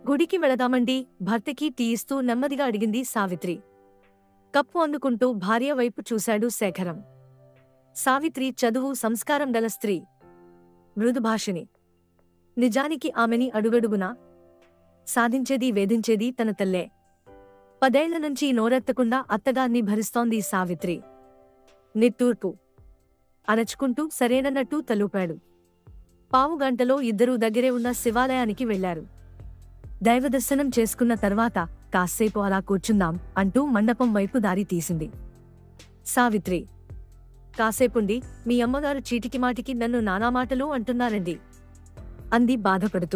గుడికి వెళదామండి భర్తకి టీ ఇస్తూ నెమ్మదిగా అడిగింది సావిత్రి కప్పు అందుకుంటూ భార్య వైపు చూశాడు శేఖరం సావిత్రి చదువు సంస్కారం గల స్త్రీ మృదుభాషిణి నిజానికి ఆమెని అడుగడుగునా సాధించేది వేధించేది తన తల్లే పదేళ్ల నుంచి నోరెత్తకుండా అత్తగారిని భరిస్తోంది సావిత్రి నిట్టూర్పు అణచుకుంటూ సరేనన్నట్టు తలూపాడు పావుగంటలో ఇద్దరూ దగ్గరే ఉన్న శివాలయానికి వెళ్లారు దైవదర్శనం చేసుకున్న తర్వాత కాసేపు అలా కూర్చుందాం అంటూ మండపం వైపు దారి తీసింది సావిత్రి కాసేపుండి మీ అమ్మగారు చీటికి మాటికి నన్ను నానా మాటలు అంటున్నారండి అంది బాధపడుతూ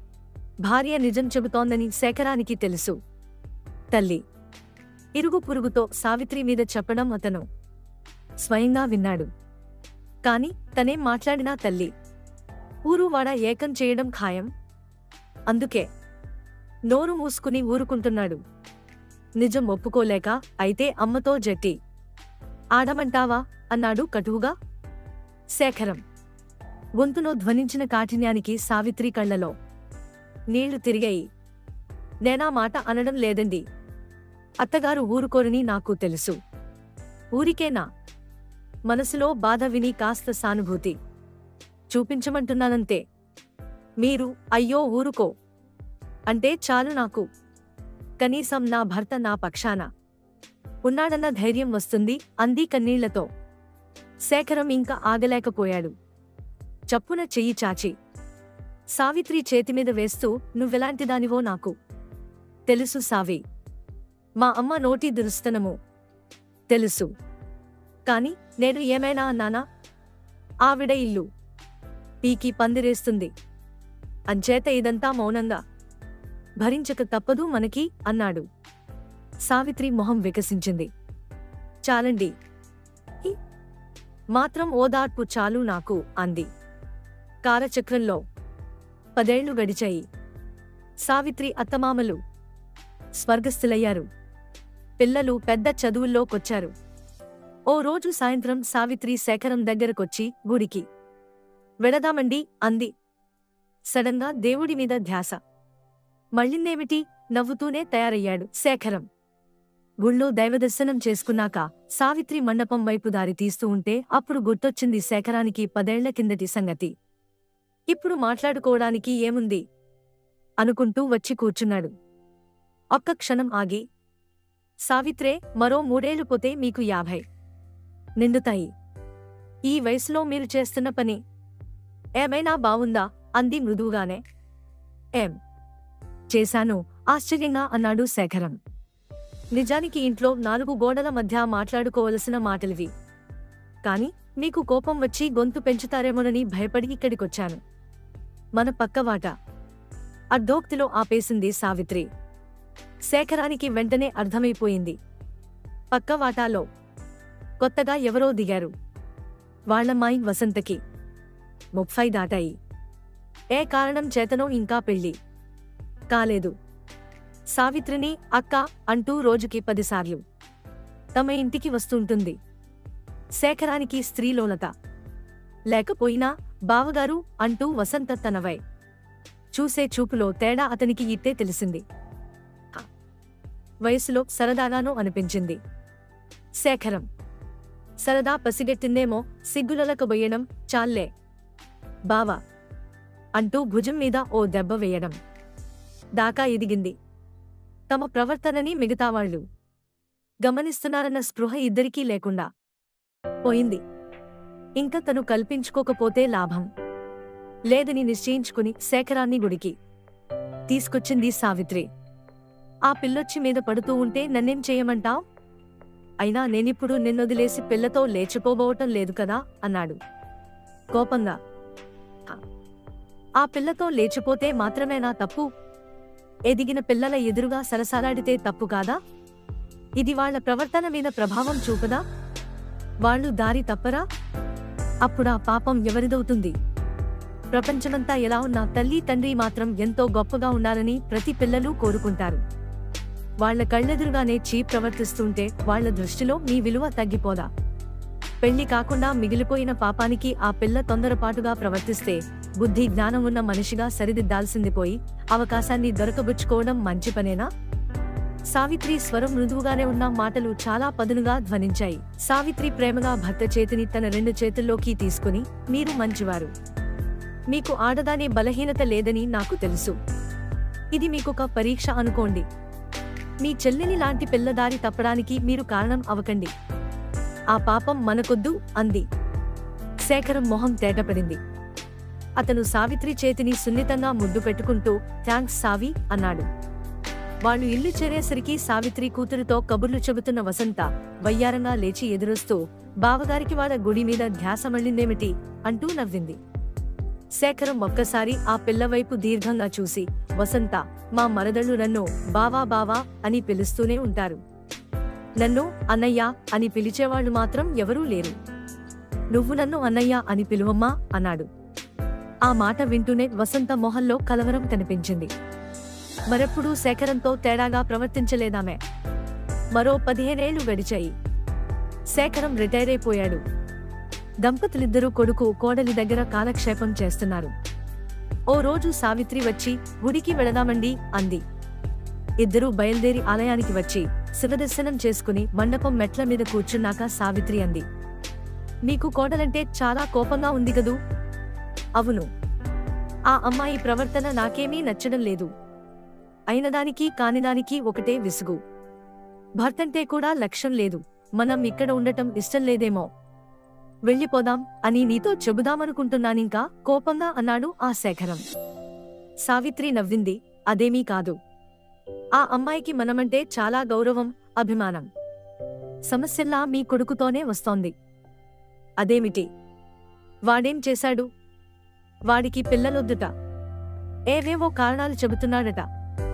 భార్య నిజం చెబుతోందని శేఖరానికి తెలుసు తల్లి ఇరుగు పురుగుతో సావిత్రి మీద చెప్పడం అతను స్వయంగా విన్నాడు కాని తనేం మాట్లాడినా తల్లి ఊరువాడ ఏకం చేయడం ఖాయం అందుకే నోరు మూసుకుని ఊరుకుంటున్నాడు నిజం ఒప్పుకోలేక అయితే అమ్మతో జట్టి ఆడమంటావా అన్నాడు కటువుగా శేఖరం గొంతులో ధ్వనించిన కాఠిన్యానికి సావిత్రి కళ్ళలో నీళ్లు తిరిగాయి నేనా మాట అనడం లేదండి అత్తగారు ఊరుకోరని నాకు తెలుసు ఊరికేనా మనసులో బాధ విని కాస్త సానుభూతి చూపించమంటున్నానంతే మీరు అయ్యో ఊరుకో అంటే చాలు నాకు కనీసం నా భర్త నా పక్షాన ఉన్నాడన్న ధైర్యం వస్తుంది అంది కన్నీళ్లతో శేఖరం ఇంకా ఆగలేకపోయాడు చప్పున చెయ్యి చాచి సావిత్రి చేతిమీద వేస్తూ నువ్వెలాంటిదానివో నాకు తెలుసు సావి మా అమ్మ నోటి దురుస్తనము తెలుసు కాని నేను ఏమైనా అన్నానా ఆవిడ ఇల్లు పీకి పందిరేస్తుంది అంచేత ఇదంతా మౌనంగా భరించక తప్పదు మనకి అన్నాడు సావిత్రి మొహం వికసించింది చాలండి ఈ మాత్రం ఓదార్పు చాలు నాకు అంది కాలచక్రంలో పదేళ్లు గడిచాయి సావిత్రి అత్తమామలు స్వర్గస్థులయ్యారు పిల్లలు పెద్ద చదువుల్లోకొచ్చారు ఓ రోజు సాయంత్రం సావిత్రి శేఖరం దగ్గరకొచ్చి గుడికి వెళదామండి అంది సడన్గా దేవుడి మీద ధ్యాస మళ్ళిందేమిటి నవ్వుతూనే తయారయ్యాడు శేఖరం గుళ్ళో దైవదర్శనం చేసుకున్నాక సావిత్రి మండపం వైపు దారి తీస్తూ ఉంటే అప్పుడు గుర్తొచ్చింది శేఖరానికి పదేళ్ల కిందటి సంగతి ఇప్పుడు మాట్లాడుకోవడానికి ఏముంది అనుకుంటూ వచ్చి కూర్చున్నాడు ఒక్క క్షణం ఆగి సావిత్రే మరో మూడేళ్లు పోతే మీకు యాభై నిండుతాయి ఈ వయసులో మీరు చేస్తున్న పని ఏమైనా బావుందా అంది మృదువుగానే ఏం చేశాను ఆశ్చర్యంగా అన్నాడు శేఖరం నిజానికి ఇంట్లో నాలుగు గోడల మధ్య మాట్లాడుకోవలసిన మాటలివి కాని మీకు కోపం వచ్చి గొంతు పెంచుతారేమోనని భయపడి ఇక్కడికొచ్చాను మన పక్కవాట అర్ధోక్తిలో ఆపేసింది సావిత్రి శేఖరానికి వెంటనే అర్థమైపోయింది పక్క వాటాలో కొత్తగా ఎవరో దిగారు వాళ్లమ్మాయి వసంతకి ముప్పై దాటాయి ఏ కారణం చేతనో ఇంకా పెళ్లి కాలేదు సావిత్రిని అక్క అంటూ రోజుకి పదిసార్లు తమ ఇంటికి వస్తుంటుంది శేఖరానికి స్త్రీలోలత లేకపోయినా బావగారు అంటూ వసంత తనవై చూసే చూపులో తేడా అతనికి ఇట్టే తెలిసింది హ. వయసులో సరదాగానూ అనిపించింది శేఖరం సరదా పసిగెట్టిందేమో సిగ్గులలకబోయడం చాల్లే బావా అంటూ భుజం మీద ఓ దెబ్బ వేయడం దాకా ఎదిగింది తమ ప్రవర్తనని మిగతావాళ్లు గమనిస్తున్నారన్న స్పృహ ఇద్దరికీ లేకుండా పోయింది ఇంక తను కల్పించుకోకపోతే లాభం లేదని నిశ్చయించుకుని శేఖరాన్ని గుడికి తీసుకొచ్చింది సావిత్రి ఆ పిల్లొచ్చి మీద పడుతూ ఉంటే నన్నేం చేయమంటావ్ అయినా నేనిప్పుడు నిన్నొదిలేసి పిల్లతో లేచిపోబోవటం లేదు కదా అన్నాడు కోపంగా "ఆ, ఆ పిల్లతో లేచిపోతే మాత్రమేనా తప్పు ఎదిగిన పిల్లల ఎదురుగా సరసాలాడితే తప్పు కాదా ఇది వాళ్ళ ప్రవర్తన మీద ప్రభావం చూపదా వాళ్ళు దారి తప్పరా అప్పుడా పాపం ఎవరిదవుతుంది ప్రపంచమంతా ఎలా ఉన్నా తల్లి తండ్రి మాత్రం ఎంతో గొప్పగా ఉండాలని ప్రతి పిల్లలు కోరుకుంటారు వాళ్ళ కళ్ళెదురుగానే చీ ప్రవర్తిస్తుంటే వాళ్ళ దృష్టిలో మీ విలువ తగ్గిపోదా పెళ్లి కాకుండా మిగిలిపోయిన పాపానికి ఆ పిల్ల తొందరపాటుగా ప్రవర్తిస్తే బుద్ధి జ్ఞానం ఉన్న మనిషిగా సరిదిద్దాల్సింది పోయి అవకాశాన్ని దొరకబుచ్చుకోవడం మంచి పనేనా సావిత్రి స్వరం మృదువుగానే ఉన్న మాటలు చాలా పదునుగా ధ్వనించాయి సావిత్రి ప్రేమగా భర్త చేతిని తన రెండు చేతుల్లోకి తీసుకుని మీరు మంచివారు మీకు ఆడదాని బలహీనత లేదని నాకు తెలుసు ఇది మీకొక పరీక్ష అనుకోండి మీ చెల్లెని లాంటి పిల్లదారి తప్పడానికి మీరు కారణం అవకండి ఆ పాపం మనకొద్దు అంది శేఖరం మొహం తేటపడింది అతను సావిత్రి చేతిని సున్నితంగా ముద్దు పెట్టుకుంటూ థ్యాంక్స్ సావి అన్నాడు వాళ్ళు ఇల్లు చేరేసరికి సావిత్రి కూతురుతో కబుర్లు చెబుతున్న వసంత వయ్యారంగా లేచి ఎదురొస్తూ బావగారికి వాళ్ళ గుడి మీద ధ్యాస మళ్ళిందేమిటి అంటూ నవ్వింది శేఖరం ఒక్కసారి ఆ పిల్లవైపు దీర్ఘంగా చూసి వసంత మా మరదళ్ళు నన్ను బావా బావా అని పిలుస్తూనే ఉంటారు నన్ను అన్నయ్య అని పిలిచేవాళ్లు మాత్రం ఎవరూ లేరు నువ్వు నన్ను అన్నయ్య అని పిలువమ్మా అన్నాడు ఆ మాట వింటూనే వసంత మొహంలో కలవరం కనిపించింది మరెప్పుడూ శేఖరంతో తేడాగా ప్రవర్తించలేదామె మరో పదిహేనేళ్లు గడిచాయి శేఖరం రిటైర్ అయిపోయాడు దంపతులిద్దరూ కొడుకు కోడలి దగ్గర కాలక్షేపం చేస్తున్నారు ఓ రోజు సావిత్రి వచ్చి గుడికి వెళదామండి అంది ఇద్దరూ బయలుదేరి ఆలయానికి వచ్చి శివదర్శనం చేసుకుని మండపం మెట్ల మీద కూర్చున్నాక సావిత్రి అంది నీకు కోడలంటే చాలా కోపంగా ఉంది కదూ అవును ఆ అమ్మాయి ప్రవర్తన నాకేమీ నచ్చడం లేదు అయినదానికి కానిదానికి ఒకటే విసుగు భర్తంటే కూడా లక్ష్యం లేదు మనం ఇక్కడ ఉండటం ఇష్టం లేదేమో వెళ్ళిపోదాం అని నీతో చెబుదామనుకుంటున్నానింకా కోపంగా అన్నాడు ఆ శేఖరం సావిత్రి నవ్వింది అదేమీ కాదు ఆ అమ్మాయికి మనమంటే చాలా గౌరవం అభిమానం సమస్యల్లా మీ కొడుకుతోనే వస్తోంది అదేమిటి వాడేం చేశాడు వాడికి పిల్లలొద్దుట ఏవేవో కారణాలు చెబుతున్నాడట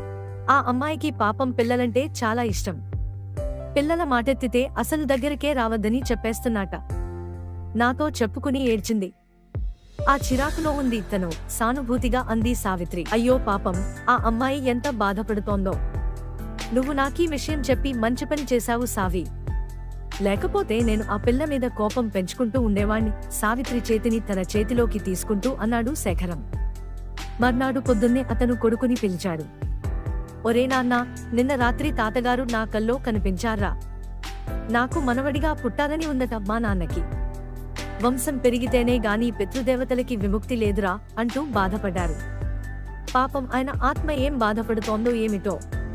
ఆ అమ్మాయికి పాపం పిల్లలంటే చాలా ఇష్టం పిల్లల మాటెత్తితే అసలు దగ్గరకే రావద్దని చెప్పేస్తున్నాట నాతో చెప్పుకుని ఏడ్చింది ఆ చిరాకులో ఉంది తను సానుభూతిగా అంది సావిత్రి అయ్యో పాపం ఆ అమ్మాయి ఎంత బాధపడుతోందో నువ్వు నాకీ విషయం చెప్పి మంచి పని చేశావు సావి లేకపోతే నేను ఆ పిల్ల మీద కోపం పెంచుకుంటూ ఉండేవాణ్ణి సావిత్రి చేతిని తన చేతిలోకి తీసుకుంటూ అన్నాడు శేఖరం మర్నాడు పొద్దున్నే అతను కొడుకుని పిలిచాడు ఒరే నాన్న నిన్న రాత్రి తాతగారు నా కల్లో కనిపించారా నాకు మనవడిగా పుట్టాలని ఉందట మా నాన్నకి వంశం పెరిగితేనే గాని పితృదేవతలకి విముక్తి లేదురా అంటూ బాధపడ్డారు పాపం ఆయన ఆత్మ ఏం బాధపడుతోందో ఏమిటో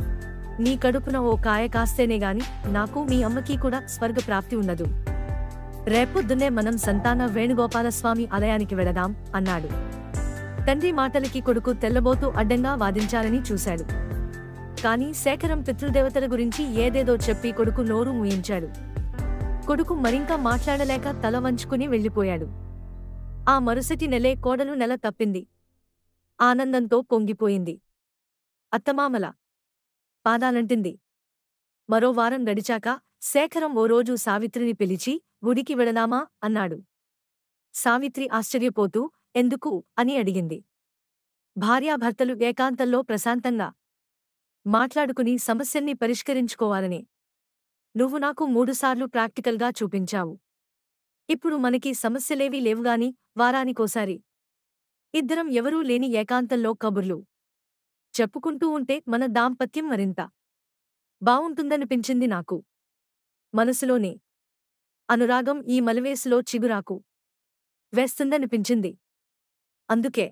నీ కడుపున ఓ కాయ కాస్తేనే గాని నాకు మీ అమ్మకి కూడా స్వర్గ ప్రాప్తి ఉండదు రేపొద్దునే మనం సంతాన వేణుగోపాలస్వామి ఆలయానికి వెళదాం అన్నాడు తండ్రి మాటలకి కొడుకు తెల్లబోతూ అడ్డంగా వాదించాలని చూశాడు కాని శేఖరం పితృదేవతల గురించి ఏదేదో చెప్పి కొడుకు నోరు మూయించాడు కొడుకు మరింకా మాట్లాడలేక తల వంచుకుని వెళ్ళిపోయాడు ఆ మరుసటి నెలే కోడలు నెల తప్పింది ఆనందంతో పొంగిపోయింది అత్తమామల పాదాలంటింది మరో వారం గడిచాక శేఖరం ఓ రోజు సావిత్రిని పిలిచి గుడికి వెళదామా అన్నాడు సావిత్రి ఆశ్చర్యపోతూ ఎందుకు అని అడిగింది భార్యాభర్తలు ఏకాంతంలో ప్రశాంతంగా మాట్లాడుకుని సమస్యల్ని పరిష్కరించుకోవాలని నువ్వు నాకు మూడుసార్లు ప్రాక్టికల్గా చూపించావు ఇప్పుడు మనకి సమస్యలేవీ లేవుగాని వారానికోసారి ఇద్దరం ఎవరూ లేని ఏకాంతంలో కబుర్లు చెప్పుకుంటూ ఉంటే మన దాంపత్యం మరింత బావుంటుందనిపించింది నాకు మనసులోనే అనురాగం ఈ మలవేసులో చిగురాకు వేస్తుందనిపించింది అందుకే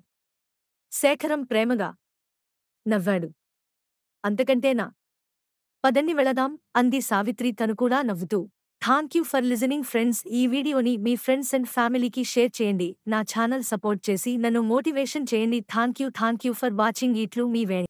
శేఖరం ప్రేమగా నవ్వాడు అంతకంటేనా పదండి వెళదాం అంది సావిత్రి తను కూడా నవ్వుతూ thank you for listening friends ఈ వీడియోని మీ ఫ్రెండ్స్ అండ్ ఫ్యామిలీకి షేర్ చేయండి నా ఛానల్ సపోర్ట్ చేసి నన్ను మోటివేషన్ చేయండి thank you thank you for watching ఇట్లు మీ వేణి